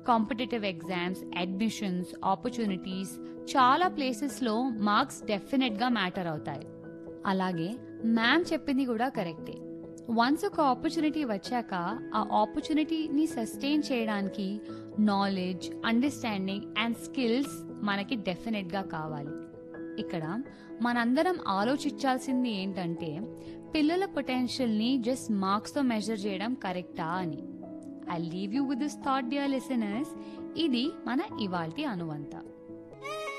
competitive exams admissions opportunities చాలా ప్లేసెస్లో marks డెఫినెట్గా మ్యాటర్ అవుతాయి అలాగే మ్యామ్ చెప్పింది కూడా కరెక్టే వన్స్ ఒక ఆపర్చునిటీ వచ్చాక ఆ ఆపర్చునిటీని సస్టైన్ చేయడానికి నాలెడ్జ్ అండర్స్టాండింగ్ అండ్ స్కిల్స్ మనకి డెఫినెట్గా కావాలి ఇక్కడ మనందరం ఆలోచించాల్సింది ఏంటంటే పిల్లల పొటెన్షియల్ని జస్ట్ మార్క్స్తో మెజర్ చేయడం కరెక్టా అని I leave you with this thought dear listeners ఇది మన ఇవాల్టి అనువంత